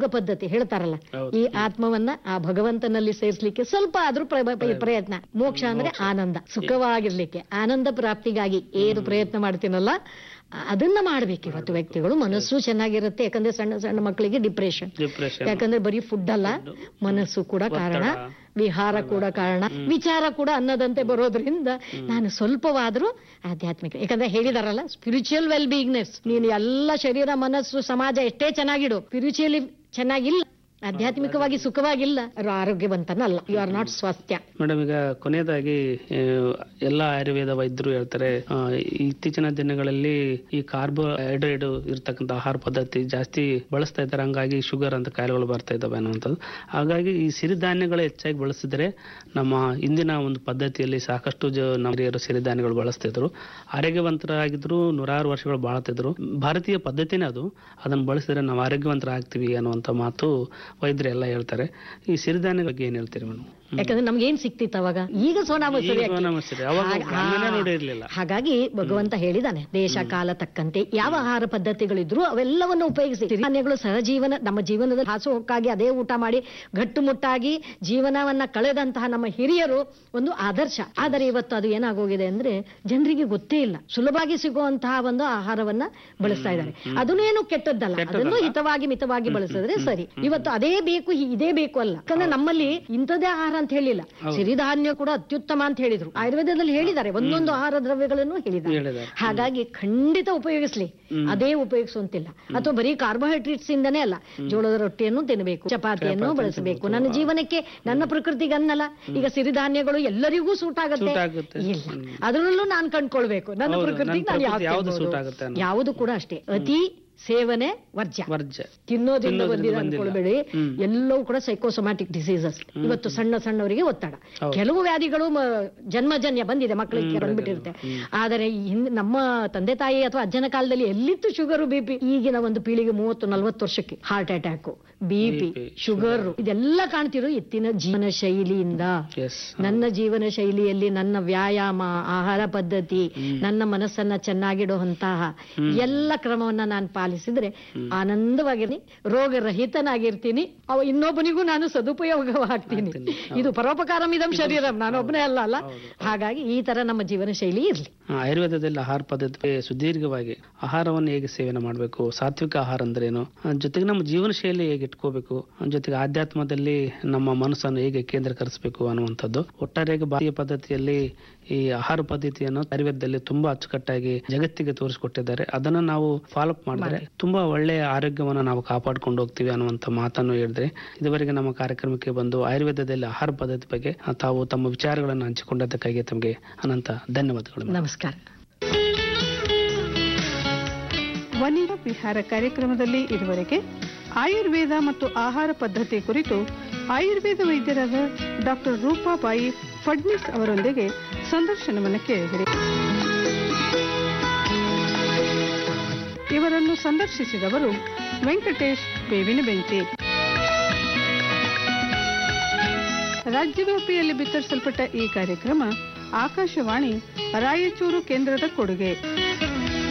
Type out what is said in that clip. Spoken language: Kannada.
ಯೋಗ ಪದ್ಧತಿ ಹೇಳ್ತಾರಲ್ಲ ಹೌದು. ಈ ಆತ್ಮವನ್ನ ಆ ಭಗವಂತನಲ್ಲಿ ಸೇರಿಸ್ಲಿಕ್ಕೆ ಸ್ವಲ್ಪ ಆದ್ರೂ ಪ್ರ- ಪ್ರ- ಪ್ರಯತ್ನ ಮೋಕ್ಷ ಅಂದ್ರೆ ಆನಂದ ಸುಖವಾಗಿರ್ಲಿಕ್ಕೆ ಆನಂದ ಪ್ರಾಪ್ತಿಗಾಗಿ ಏನು ಪ್ರಯತ್ನ ಮಾಡ್ತೀನಲ್ಲ ಅದನ್ನ ಮಾಡ್ಬೇಕು ಇವತ್ತು ವ್ಯಕ್ತಿಗಳು ಮನಸ್ಸು ಚೆನ್ನಾಗಿರುತ್ತೆ ಯಾಕಂದ್ರೆ ಸಣ್ಣ ಸಣ್ಣ ಮಕ್ಕಳಿಗೆ ಡಿಪ್ರೆಷನ್ ಡಿಪ್ರೆಷನ್ ಯಾಕಂದ್ರೆ ಬರೀ ಫುಡ್ ಅಲ್ಲ ಮನಸ್ಸು ಕೂಡ ಕಾರಣ ವಿಹಾರ ಕೂಡ ಕಾರಣ ವಿಚಾರ ಕೂಡ ಅನ್ನದಂತೆ ಬರೋದ್ರಿಂದ ನಾನು ಸ್ವಲ್ಪವಾದ್ರೂ ಆಧ್ಯಾತ್ಮಿಕ ಯಾಕಂದ್ರೆ ಹೇಳಿದಾರಲ್ಲ ಸ್ಪಿರಿಚುವಲ್ ವೆಲ್ ಬೀಯಿಂಗ್ನೆಸ್ ನೀನು ಎಲ್ಲ ಶರೀರ ಮನಸ್ಸು ಸಮಾಜ ಎಷ್ಟೇ ಚೆನ್ನಾಗಿಡು ಸ್ಪಿರಿಚುಯಲಿ ಚೆನ್ನಾಗಿಲ್ಲ ಆಧ್ಯಾತ್ಮಿಕವಾಗಿ ಸುಖವಾಗಿಲ್ಲ ಅವ್ರು ಆರೋಗ್ಯವಂತನಲ್ಲ ಯು ಆರ್ ನಾಟ್ ಸ್ವಾಸ್ಥ್ಯ ಮೇಡಮ್ ಈಗ ಕೊನೆಯದಾಗಿ ಆ, ಎಲ್ಲ ಆಯುರ್ವೇದ ವೈದ್ಯರು ಹೇಳ್ತಾರೆ ಆ, ಇತ್ತೀಚಿನ ದಿನಗಳಲ್ಲಿ ಈ ಕಾರ್ಬೋಹೈಡ್ರೇಟ್ ಇರ್ತಕ್ಕಂಥ ಆಹಾರ ಪದ್ಧತಿ ಜಾಸ್ತಿ ಬಳಸ್ತಾ ಇದ್ದಾರೆ ಹಂಗಾಗಿ ಶುಗರ್ ಅಂತ ಕಾಯಿಲೆಗಳು ಬರ್ತಾ ಇದ್ದಾವೆ ಅನ್ನುವಂಥದ್ದು ಹಾಗಾಗಿ ಈ ಸಿರಿಧಾನ್ಯಗಳು ಹೆಚ್ಚಾಗಿ ಬಳಸಿದ್ರೆ ನಮ್ಮ ಇಂದಿನ ಒಂದು ಪದ್ಧತಿಯಲ್ಲಿ ಸಾಕಷ್ಟು ಜ ನಮ್ಮ ಹಿರಿಯರು ಸಿರಿಧಾನ್ಯಗಳು ಬಳಸ್ತಿದ್ರು ಆರೋಗ್ಯವಂತರಾಗಿದ್ರು ನೂರಾರು ವರ್ಷಗಳು ಬಾಳ್ತಿದ್ರು ಭಾರತೀಯ ಪದ್ಧತಿನೇ ಅದು ಅದನ್ನು ಬಳಸಿದ್ರೆ ನಾವು ಆರೋಗ್ಯವಂತರಾಗ್ತೀವಿ ಅನ್ನುವಂಥ ಮಾತು ವೈದ್ಯರು ಎಲ್ಲ ಹೇಳ್ತಾರೆ ಈ ಸಿರಿಧಾನ್ಯ ಬಗ್ಗೆ ಏನ್ ಹೇಳ್ತೀರಿ ಮೇಡಮ್ ಯಾಕಂದ್ರೆ ನಮ್ಗೆ ಏನ್ ಸಿಕ್ತಿತ್ತು ಅವಾಗ ಈಗ ಸೋನಾ ಮಸೂರಿ ಈಗ ಅಕ್ಕಿ. ಸೋನಾ ಮಸೂರಿ. ಅವಾಗ ಹಾಗ- ಗಮನ ಹಾ. ನೋಡಿರ್ಲಿಲ್ಲ. ಹಾಗಾಗಿ ಭಗವಂತ ಹೇಳಿದಾನೆ ದೇಶ ಕಾಲ ತಕ್ಕಂತೆ ಯಾವ ಆಹಾರ ಪದ್ಧತಿಗಳಿದ್ರು ಅವೆಲ್ಲವನ್ನು ಉಪಯೋಗಿಸಿ ಸಿರಿಧಾನ್ಯಗಳು ಸಹಜೀವನ ನಮ್ಮ ಜೀವನದಲ್ಲಿ ಹಾಸುಹೊಕ್ಕಾಗಿ ಅದೇ ಊಟ ಮಾಡಿ ಗಟ್ಟುಮುಟ್ಟಾಗಿ ಜೀವನವನ್ನ ಕಳೆದಂತಹ ನಮ್ಮ ಹಿರಿಯರು ಒಂದು ಆದರ್ಶ ಆದರೆ ಇವತ್ತು ಅದು ಏನಾಗೋಗಿದೆ ಅಂದ್ರೆ ಜನರಿಗೆ ಗೊತ್ತೇ ಇಲ್ಲ ಸುಲಭವಾಗಿ ಸಿಗುವಂತಹ ಒಂದು ಆಹಾರವನ್ನ ಬಳಸ್ತಾ ಇದ್ದಾರೆ ಅದನ್ನೇನು ಕೆಟ್ಟದ್ದಲ್ಲ ಅದನ್ನು ಹಿತವಾಗಿ ಮಿತವಾಗಿ ಬಳಸಿದ್ರೆ ಸರಿ ಇವತ್ತು ಅದೇ ಬೇಕು ಹಿ- ಇದೇ ಬೇಕು ಅಲ್ಲ ಯಾಕಂದ್ರೆ ನಮ್ಮಲ್ಲಿ ಇಂಥದೇ ಆಹಾರ ಅಂತ ಹೇಳಿಲ್ಲ ಸಿರಿಧಾನ್ಯ ಕೂಡ ಅತ್ಯುತ್ತಮ ಅಂತ ಹೇಳಿದ್ರು ಆಯುರ್ವೇದದಲ್ಲಿ ಹೇಳಿದ್ದಾರೆ ಒಂದೊಂದು ಆಹಾರ ದ್ರವ್ಯಗಳನ್ನು ಹೇಳಿದ್ದಾರೆ ಹೇಳಿದ್ದಾರೆ. ಹಾಗಾಗಿ ಖಂಡಿತ ಉಪಯೋಗಿಸ್ಲಿ ಅದೇ ಉಪಯೋಗಿಸುವಂತಿಲ್ಲ ಅಥವಾ ಬರೀ ಕಾರ್ಬೋಹೈಡ್ರೇಟ್ಸ್ ಇಂದನೇ ಅಲ್ಲ ಜೋಳದ ರೊಟ್ಟಿಯನ್ನು ತಿನ್ನಬೇಕು ಚಪಾತಿಯನ್ನು ಬಳಸಬೇಕು ನನ್ನ ಜೀವನಕ್ಕೆ ನನ್ನ ಪ್ರಕೃತಿಗೆ ಅನ್ನಲ್ಲ ಈಗ ಸಿರಿಧಾನ್ಯಗಳು ಎಲ್ಲರಿಗೂ ಸೂಟ್ ಆಗುತ್ತೆ Suit ಆಗುತ್ತೆ. ಇಲ್ಲ ಅದರಲ್ಲೂ ನಾನು ಕಂಡ್ಕೊಳ್ಬೇಕು ನನ್ನ ಹೌದು, ಪ್ರಕೃತಿಗೆ ನನ್ನ ನಾನು ಪ್ರಕೃತಿ ಯಾವ್ದು ಯಾವ್ದು suit ತಿನ್ಬೋದು? ಆಗುತ್ತೆ ಅನ್ನೋದು. ಯಾವುದು ಕೂಡ ಅಷ್ಟೇ ಅತಿ ಸೇವನೆ ವರ್ಜ್ಯ ವರ್ಜ್ಯ ತಿನ್ನೋದ್ರಿಂದ ತಿನ್ನೋದ್ರಿಂದ ಬಂದಿದೆ ಬಂದಿಲ್ಲ. ಅನ್ಕೊಳ್ಬೇಡಿ ಹ್ಮ್. ಎಲ್ಲವೂ ಕೂಡ ಸೈಕೋಸೊಮ್ಯಾಟಿಕ್ ಡಿಸೀಸಸ್ ಇವತ್ತು ಸಣ್ಣ ಸಣ್ಣವರಿಗೆ ಒತ್ತಡ ಕೆಲವು ವ್ಯಾಧಿಗಳು ಮ- ಜನ್ಮಜನ್ಯ ಬಂದಿದೆ ಮಕ್ಕಳಿಗೆ ಬಂದ್ಬಿಟ್ಟಿರುತ್ತೆ ಆದರೆ ಈ ಹಿಂದೆ ನಮ್ಮ ತಂದೆ ತಾಯಿ ಅಥವಾ ಅಜ್ಜನ ಕಾಲದಲ್ಲಿ ಎಲ್ಲಿತ್ತು ಶುಗರು ಬಿಪಿ ಈಗಿನ ಒಂದು ಪೀಳಿಗೆ ಮೂವತ್ತು ನಲ್ವತ್ತು ವರ್ಷಕ್ಕೆ heart attack BP BP, sugar ಇದೆಲ್ಲ ಕಾಣ್ತಿರೋ ಎತ್ತಿನ ಜೀವನ ಶೈಲಿಯಿಂದ ಎಸ್ ನನ್ನ ಜೀವನ ಶೈಲಿಯಲ್ಲಿ ನನ್ನ ವ್ಯಾಯಾಮ ಆಹಾರ ಪದ್ಧತಿ ನನ್ನ ಮನಸ್ಸನ್ನ ಚೆನ್ನಾಗಿಡುವಂತಹ ಎಲ್ಲ ಕ್ರಮವನ್ನ ನಾನು ಪಾಲಿಸಿದ್ರೆ ಆನಂದವಾಗಿರ್ತೀನಿ ರೋಗರಹಿತನಾಗಿರ್ತೀನಿ ಅವ ಇನ್ನೊಬ್ಬನಿಗೂ ನಾನು ಸದುಪಯೋಗವಾಗ್ತೀನಿ ಇದು ಪರೋಪಕಾರಂ ಇದಂ ಶರೀರಂ ನಾನೊಬ್ಬನೇ ಅಲ್ಲ ಅಲ್ಲ ಹಾಗಾಗಿ ಈ ತರ ನಮ್ಮ ಜೀವನ ಶೈಲಿ ಇರ್ಲಿ ಆ, ಆಯುರ್ವೇದದಲ್ಲಿ ಆಹಾರ ಪದ್ಧತಿ ಸುದೀರ್ಘವಾಗಿ ಆಹಾರವನ್ನು ಹೇಗೆ ಸೇವನೆ ಮಾಡಬೇಕು ಸಾತ್ವಿಕ ಆಹಾರ ಅಂದ್ರೇನು ಆ, ಜೊತೆಗೆ ನಮ್ಮ ಜೀವನ ಶೈಲಿ ಹೇಗೆ ಇಟ್ಕೋಬೇಕು ಆ, ಜೊತೆಗೆ ಆಧ್ಯಾತ್ಮದಲ್ಲಿ ನಮ್ಮ ಮನಸ್ಸನ್ನು ಹೇಗೆ ಕೇಂದ್ರೀಕರಿಸಬೇಕು ಅನ್ನುವಂಥದ್ದು ಒಟ್ಟಾರೆಯಾಗಿ ಭಾರತೀಯ ಪದ್ಧತಿಯಲ್ಲಿ ಈ ಆಹಾರ ಪದ್ಧತಿಯನ್ನು ಆಯುರ್ವೇದದಲ್ಲಿ ತುಂಬಾ ಅಚ್ಚುಕಟ್ಟಾಗಿ ಜಗತ್ತಿಗೆ ತೋರಿಸಿಕೊಟ್ಟಿದ್ದಾರೆ ಅದನ್ನು ನಾವು ಫಾಲೋ ಅಪ್ ಮಾಡಿದ್ರೆ ತುಂಬಾ ಒಳ್ಳೆಯ ಆರೋಗ್ಯವನ್ನು ನಾವು ಕಾಪಾಡ್ಕೊಂಡು ಹೋಗ್ತೀವಿ ಅನ್ನುವಂಥ ಮಾತನ್ನು ಹೇಳಿದ್ರೆ ಇದುವರೆಗೆ ನಮ್ಮ ಕಾರ್ಯಕ್ರಮಕ್ಕೆ ಬಂದು ಆಯುರ್ವೇದದಲ್ಲಿ ಆಹಾರ ಪದ್ಧತಿ ಬಗ್ಗೆ ಆ, ತಾವು ತಮ್ಮ ವಿಚಾರಗಳನ್ನು ಹಂಚಿಕೊಂಡದ್ದಕ್ಕಾಗಿ ತಮಗೆ ಅನಂತ ಧನ್ಯವಾದಗಳು ನಮಸ್ಕಾರ ವನಿರ ವಿಹಾರ ಕಾರ್ಯಕ್ರಮದಲ್ಲಿ ಇದುವರೆಗೆ ಆಯುರ್ವೇದ ಮತ್ತು ಆಹಾರ ಪದ್ಧತಿ ಕುರಿತು ಆಯುರ್ವೇದ ವೈದ್ಯರಾದ ಡಾಕ್ಟರ್ ರೂಪಾಬಾಯಿ ಫಡ್ನಿಸ್ ಅವರೊಂದಿಗೆ ಸಂದರ್ಶನವನ್ನು ಕೇಳಿದಿರಿ ಇವರನ್ನು ಸಂದರ್ಶಿಸಿದವರು ವೆಂಕಟೇಶ್ ಬೇವಿನ ಬೆಂಕಿ ರಾಜ್ಯವ್ಯಾಪಿಯಲ್ಲಿ ಬಿತ್ತರಿಸಲ್ಪಟ್ಟ ಈ ಕಾರ್ಯಕ್ರಮ ಆಕಾಶವಾಣಿ ರಾಯಚೂರು ಕೇಂದ್ರದ ಕೊಡುಗೆ